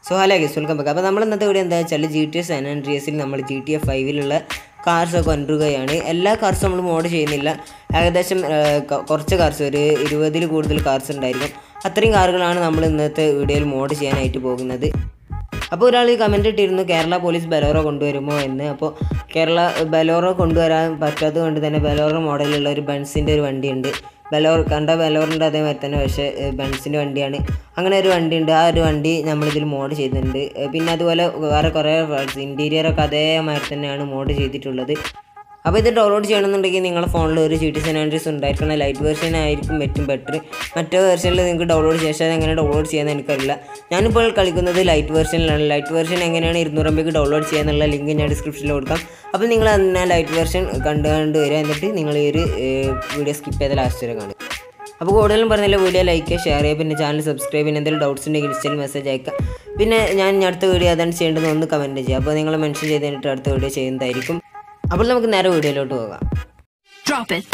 So hello guys welcome back അപ്പോൾ നമ്മൾ ഇന്നത്തെ വീഡിയോ എന്താ വെച്ചാൽ ജി ടി എസ് സാൻ ആൻഡ്രിയസിൽ നമ്മൾ ജി ടി എഫ് ഫൈവിലുള്ള കാർസ് കൊണ്ടുവരികയാണ് എല്ലാ കാർസും നമ്മൾ മോഡ് ചെയ്യുന്നില്ല ഏകദേശം ആ, കൊ- കുറച്ച് കാർസ് ഒരു ഇരുപതിൽ കൂടുതൽ കാർസ് ഉണ്ടായിരിക്കും അത്രയും കാറുകളാണ് നമ്മൾ ഇന്നത്തെ വീഡിയോയിൽ മോഡ് ചെയ്യാനായിട്ട് പോകുന്നത് അപ്പോൾ ഒരാൾ ഈ കമൻറ്റ് ഇട്ടിരുന്നു കേരള പോലീസ് ബലോറോ കൊണ്ടുവരുമോ എന്ന് അപ്പോൾ കേരള ബലോറോ കൊണ്ടുവരാൻ പറ്റാത്തത് കൊണ്ട് തന്നെ ബലോറോ മോഡലുള്ള ഒരു ബെൻസിൻ്റെ ഒരു വണ്ടിയുണ്ട് ബലോർ കണ്ട ബലോറിൻ്റെ അതേമാതിരി തന്നെ പക്ഷേ ബെൻസിൻ്റെ വണ്ടിയാണ് അങ്ങനെ ഒരു വണ്ടിയുണ്ട് ആ ഒരു വണ്ടി നമ്മളിതിൽ മോഡ് ചെയ്തിട്ടുണ്ട് ഏഹ് പിന്നെ അതുപോലെ വേറെ കുറേ ഇൻറ്റീരിയറൊക്കെ അതേമാതിരി തന്നെയാണ് മോഡ് ചെയ്തിട്ടുള്ളത് അപ്പോൾ ഇത് ഡൗൺലോഡ് ചെയ്യണമെന്നുണ്ടെങ്കിൽ നിങ്ങളുടെ ഫോണിൽ ഒരു ജി ടി സെനാൻഡ്രീസ് ഉണ്ടായിരിക്കണം ലൈറ്റ് വേർഷൻ ആയിരിക്കും ഏറ്റവും ബെറ്റർ മറ്റേ വേർഷനിൽ നിങ്ങൾക്ക് ഡൗൺലോഡ് ചെയ്യാൻ അത് എങ്ങനെ ഡൗൺലോഡ് ചെയ്യാൻ എനിക്കറിയില്ല ഞാനിപ്പോൾ കളിക്കുന്നത് ലൈറ്റ് വേർഷനിലാണ് ലൈറ്റ് വേർഷൻ എങ്ങനെയാണ് ഇരുന്നൂറ് എം ഡൗൺലോഡ് ചെയ്യാന്നുള്ള ലിങ്ക് ഞാൻ ഡിസ്ക്രിപ്ഷനിൽ കൊടുക്കാം അപ്പോൾ നിങ്ങൾ അതിനെ ലൈറ്റ് വേർഷൻ കണ്ട് കണ്ട് വരിക എന്നിട്ട് നിങ്ങൾ ഈ ഒരു വീഡിയോ സ്കിപ്പ് ചെയ്ത ലാസ്റ്റ് വരെ കാണുക അപ്പോൾ കൂടുതലും പറഞ്ഞില്ല വീഡിയോ ലൈക്ക് ചെയ്യുക ഷെയർ ചെയ്യുക പിന്നെ ചാനൽ സബ്സ്ക്രൈബ് പിന്നെ എന്തെങ്കിലും ഡൗട്ട്സ് ഉണ്ടെങ്കിൽ ഇൻസ്റ്റയിൽ മെസ്സേജ് അയക്കുക പിന്നെ ഞാൻ ഇനി അടുത്ത വീഡിയോ അതാണ് ചെയ്യേണ്ടത് ഒന്ന് കമൻറ്റ് ചെയ്യുക അപ്പോൾ നിങ്ങൾ മെൻഷൻ ചെയ്ത് കഴിഞ്ഞിട്ട് അടുത്ത വീഡിയോ ചെയ്യുന്നതായിരിക്കും അപ്പോൾ നമുക്ക് നേരെ വീഡിയോയിലോട്ട് പോകാം Drop it.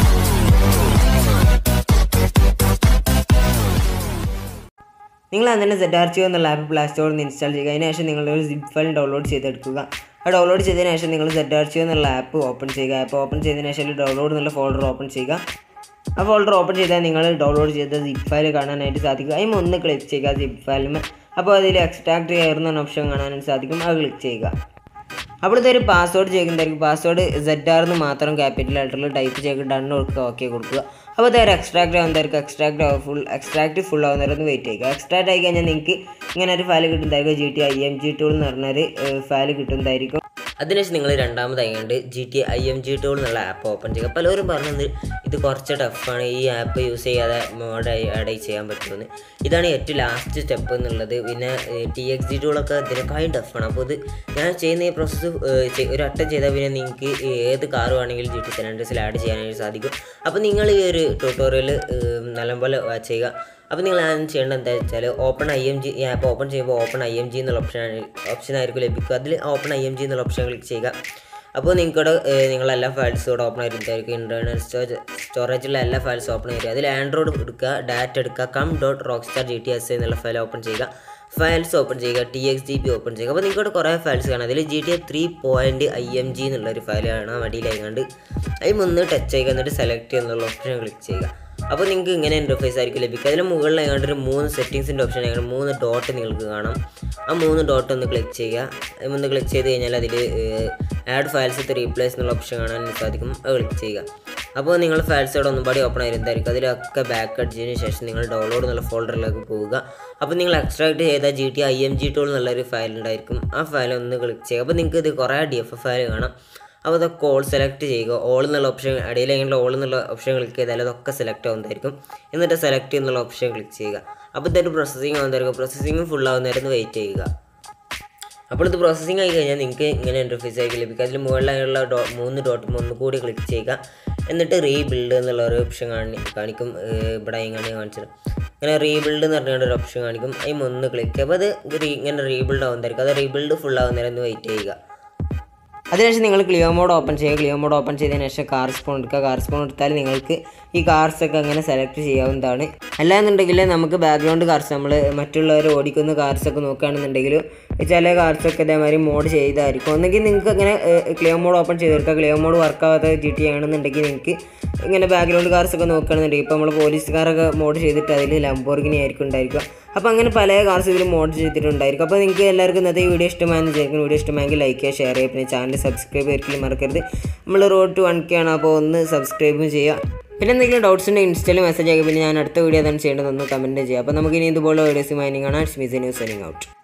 നിങ്ങൾ അങ്ങനെ സെറ്റ് ആർ ചെയ്യോ എന്നുള്ള ആപ്പ് പ്ലേ സ്റ്റോറിൽ നിന്ന് ഇൻസ്റ്റാൾ ചെയ്യുക അതിന് ശേഷം നിങ്ങൾ ഒരു സിപ്പ് ഫയൽ ഡൗൺലോഡ് ചെയ്തെടുക്കുക ആ ഡൗൺലോഡ് ചെയ്തതിന് ശേഷം നിങ്ങൾ സെറ്റ് ആർ ചെയ്യോ എന്നുള്ള ആപ്പ് ഓപ്പൺ ചെയ്യുക ആപ്പ് ഓപ്പൺ ചെയ്തതിന് ശേഷം ഡൗൺലോഡ് എന്നുള്ള ഫോൾഡർ ഓപ്പൺ ചെയ്യുക ആ ഫോൾഡർ ഓപ്പൺ ചെയ്താൽ നിങ്ങൾ ഡൗൺലോഡ് ചെയ്ത സിപ്പ് ഫയൽ കാണാനായിട്ട് സാധിക്കും അതിന് ഒന്ന് ക്ലിക്ക് ചെയ്യുക സിപ്പ് ഫയലിന് അപ്പോൾ അതിൽ എക്സ്ട്രാക്ട് കയറുന്ന ഓപ്ഷൻ കാണാനായിട്ട് സാധിക്കും അത് ക്ലിക്ക് ചെയ്യുക അപ്പോൾ ഇതൊരു പാസ്വേഡ് ചെയ്യുന്നതായിരിക്കും പാസ്വേഡ് സെഡ് ആർ എന്ന് മാത്രം ക്യാപിറ്റൽ ലെറ്ററിൽ ടൈപ്പ് ചെയ്ത് ഡൺ കൊടുക്കുക ഓക്കെ കൊടുക്കുക അപ്പോൾ ഇതൊരു എക്സ്ട്രാക്ട് ആവുന്നതായിരിക്കും എക്സ്ട്രാക്ട് ഫുൾ എക്സ്ട്രാക്ട് ഫുൾ ആവുന്നവരൊന്ന് വെയിറ്റ് ചെയ്യുക എക്സ്ട്രാക്ട് ആയി കഴിഞ്ഞാൽ നിങ്ങൾക്ക് ഇങ്ങനെ ഒരു ഫയൽ കിട്ടുന്നതായിരിക്കും G T I M G tool എന്ന് പറഞ്ഞൊരു ഫയൽ കിട്ടുന്നതായിരിക്കും അതിനുശേഷം നിങ്ങൾ രണ്ടാമതായിട്ട് G T I M G tool എന്നുള്ള ആപ്പ് ഓപ്പൺ ചെയ്യുക പലരും പറഞ്ഞത് ഇത് കുറച്ച് ടഫാണ് ഈ ആപ്പ് യൂസ് ചെയ്യാതെ മോഡ് ആഡ് ചെയ്യാൻ പറ്റുമെന്ന് ഇതാണ് ഏറ്റവും ലാസ്റ്റ് സ്റ്റെപ്പ് എന്നുള്ളത് പിന്നെ ടി എക്സ് ജി ടൂളൊക്കെ ഇതിനെക്കാളും ടഫാണ് അപ്പോൾ ഇത് ഞാൻ ചെയ്യുന്ന ഈ പ്രോസസ്സ് ഒരു അറ്റം ചെയ്താൽ പിന്നെ നിങ്ങൾക്ക് ഏത് കാർ വേണമെങ്കിലും ജി ടി സെലൻഡേഴ്സിൽ ആഡ് ചെയ്യാനായിട്ട് സാധിക്കും അപ്പോൾ നിങ്ങൾ ഈ ഒരു ട്യൂട്ടോറിയൽ നല്ലപോലെ watch ചെയ്യുക അപ്പോൾ നിങ്ങൾ ആദ്യം ചെയ്യേണ്ടത് എന്താ വെച്ചാൽ ഓപ്പൺ ഐ എം ജി ഈ ആപ്പ് ഓപ്പൺ ചെയ്യുമ്പോൾ ഓപ്പൺ ഐ എം ജി എന്നുള്ള ഓപ്ഷൻ ഓപ്ഷൻ ആയിരിക്കും ലഭിക്കുക അതിൽ ഓപ്പൺ ഐ എം ജി എന്നുള്ള ഓപ്ഷൻ ക്ലിക്ക് ചെയ്യുക അപ്പോൾ നിങ്ങൾക്കിവിടെ നിങ്ങളെല്ലാ ഫയൽസും ഇവിടെ ഓപ്പൺ ആയിരിക്കും ഇൻറ്റേർണൽ സ്റ്റോറേജ് സ്റ്റോറേജിലുള്ള എല്ലാ ഫയൽസും ഓപ്പൺ ആയിരിക്കും അതിൽ ആൻഡ്രോയിഡ് എടുക്കുക ഡാറ്റ എടുക്കുക com dot rock star G T S എന്നുള്ള ഫയൽ ഓപ്പൺ ചെയ്യുക ഫയൽസ് ഓപ്പൺ ചെയ്യുക T X G B open ചെയ്യുക അപ്പോൾ നിങ്ങൾക്ക് കുറേ ഫയൽസ് കാണാം അതിൽ G T A three point I M G എന്നുള്ളൊരു ഫയൽ കാണാം വടിയിലായിക്കൊണ്ട് അതിൽ മുന്ന് ടച്ച് ചെയ്യുക എന്നിട്ട് സെലക്ട് ചെയ്യുന്നുള്ള ഓപ്ഷൻ ക്ലിക്ക് ചെയ്യുക അപ്പോൾ നിങ്ങൾക്ക് ഇങ്ങനെ ഇൻ്റർഫേസ് ആയിരിക്കും ലഭിക്കുക അതിൽ മുകളിലായിട്ട് ഒരു മൂന്ന് സെറ്റിങ്സിൻ്റെ ഓപ്ഷൻ ആയിട്ട് മൂന്ന് ഡോട്ട് നിങ്ങൾക്ക് കാണാം ആ മൂന്ന് ഡോട്ട് ഒന്ന് ക്ലിക്ക് ചെയ്യുക ഒന്ന് ക്ലിക്ക് ചെയ്ത് കഴിഞ്ഞാൽ അതിൽ ആഡ് ഫയൽസ് വിത്ത് റീപ്ലേസ് എന്നുള്ള ഓപ്ഷൻ കാണാൻ സാധിക്കും അത് ക്ലിക്ക് ചെയ്യുക അപ്പോൾ നിങ്ങൾ ഫയൽസ് ഇവിടെ ഒന്നും പാടി ഓപ്പൺ ആയിരുന്നതായിരിക്കും അതിലൊക്കെ ബാക്ക് അടിച്ചതിന് ശേഷം നിങ്ങൾ ഡൗൺലോഡ് എന്നുള്ള ഫോൾഡറിലേക്ക് പോവുക അപ്പോൾ നിങ്ങൾ എക്സ്ട്രാക്ട് ചെയ്ത G T I M G tool എന്നുള്ളൊരു ഫയൽ ഉണ്ടായിരിക്കും ആ ഫയൽ ഒന്ന് ക്ലിക്ക് ചെയ്യുക അപ്പോൾ നിങ്ങൾക്ക് ഇത് കുറേ ഡി എഫ് ഫയൽ കാണാം അപ്പോൾ അതൊക്കെ ഓൾ സെലക്ട് ചെയ്യുക ഓൾ എന്നുള്ള ഓപ്ഷൻ ഇടയിൽ എങ്ങനെ ഓൾ എന്നുള്ള ഓപ്ഷൻ ക്ലിക്ക് ചെയ്താൽ അതൊക്കെ സെലക്ട് ആവുന്നതായിരിക്കും എന്നിട്ട് സെലക്ട് എന്നുള്ള ഓപ്ഷൻ ക്ലിക്ക് ചെയ്യുക അപ്പോൾ ഇതൊരു പ്രോസസ്സിങ് ആവുന്നതായിരിക്കും പ്രോസസ്സിങ് ഫുൾ ആവുന്നതായിരുന്നു വെയിറ്റ് ചെയ്യുക അപ്പോൾ ഇത് പ്രോസസ്സിങ് ആയി കഴിഞ്ഞാൽ നിങ്ങൾക്ക് ഇങ്ങനെ ഇൻ്റർഫേസ് ആയിരിക്കും ലഭിക്കുക അതിൽ മുകളിലായുള്ള ഡോ മൂന്ന് ഡോട്ട് ഒന്ന് കൂടി ക്ലിക്ക് ചെയ്യുക എന്നിട്ട് റീബിൽഡ് എന്നുള്ള ഒരു ഓപ്ഷൻ കാണി കാണിക്കും ഏഹ് ഇവിടെ ഇങ്ങനെ കാണിച്ചത് ഇങ്ങനെ റീബിൽഡ് എന്ന് പറഞ്ഞുകൊണ്ട് ഒരു ഓപ്ഷൻ കാണിക്കും അതിൽ ഒന്ന് ക്ലിക്ക് ചെയ്യുക അപ്പോൾ അത് റീ ഇങ്ങനെ റീബിൽഡ് ആവുന്നതായിരിക്കും അത് റീബിൽഡ് ഫുൾ ആവുന്നതായിരുന്നു വെയിറ്റ് ചെയ്യുക അതിനുശേഷം നിങ്ങൾ ക്ലിയോ മോഡ് ഓപ്പൺ ചെയ്യുക ക്ലിയോ മോഡ് ഓപ്പൺ ചെയ്തതിന് ശേഷം കാർ സ്പോൺ എടുക്കുക കാർ സ്പോൺ എടുത്താൽ നിങ്ങൾക്ക് ഈ കാർസൊക്കെ അങ്ങനെ സെലക്ട് ചെയ്യാവുന്നതാണ് അല്ലാന്നുണ്ടെങ്കിൽ നമുക്ക് ബാക്ക്ഗ്രൗണ്ട് കാർസ് നമ്മൾ മറ്റുള്ളവർ ഓടിക്കുന്ന കാർസൊക്കെ നോക്കുകയാണെന്നുണ്ടെങ്കിൽ ചില കാർസൊക്കെ ഇതേമാതിരി മോഡ് ചെയ്തായിരിക്കും ഒന്നെങ്കിൽ നിങ്ങൾക്ക് അങ്ങനെ ക്ലിയോ മോഡ് ഓപ്പൺ ചെയ്തെടുക്കുക ക്ലിയോ മോഡ് വർക്ക് ആവാത്ത ജി ടി ആണെന്നുണ്ടെങ്കിൽ നിങ്ങൾക്ക് ഇങ്ങനെ ബാക്ക്ഗ്രൗണ്ട് കാർസൊക്കെ നോക്കുകയാണെന്നുണ്ടെങ്കിൽ ഇപ്പോൾ നമ്മൾ പോലീസുകാരൊക്കെ മോഡ് ചെയ്തിട്ട് അതിൽ ലംബോർഗിനി ആയിരിക്കും ഉണ്ടായിരിക്കുക അപ്പോൾ അങ്ങനെ പല കാർസ് ഇതിൽ മോഡ് ചെയ്തിട്ടുണ്ടായിരിക്കും അപ്പോൾ നിങ്ങൾക്ക് എല്ലാവർക്കും ഇന്നത്തെ ഈ വീഡിയോ ഇഷ്ടമായെന്ന് വിചാരിക്കുന്നു വീഡിയോ ഇഷ്ടമായെങ്കിൽ ലൈക്ക് ചെയ്യുക ഷെയർ ചെയ്യുക പിന്നെ ചാനൽ സബ്സ്ക്രൈബ് ഒരിക്കലും മറക്കരുത് നമ്മൾ റോഡ് ടു വൺ കെ ആണ് അപ്പോൾ ഒന്ന് സബ്സ്ക്രൈബും ചെയ്യുക പിന്നെ എന്തെങ്കിലും ഡൗട്ട്സ് ഉണ്ടെങ്കിൽ ഇൻസ്റ്റയിൽ മെസ്സേജ് ആക്കി പിന്നെ ഞാൻ അടുത്ത വീഡിയോ അതാണ് ചെയ്യേണ്ടതെന്ന് കമൻറ്റ് ചെയ്യുക അപ്പോൾ നമുക്ക് ഇനി ഇതുപോലെ വീഡിയോസ് മൈനിങ് ആണ് ഇറ്റ്സ് മീസ് ന്യൂസ് സെനിങ് ഔട്ട്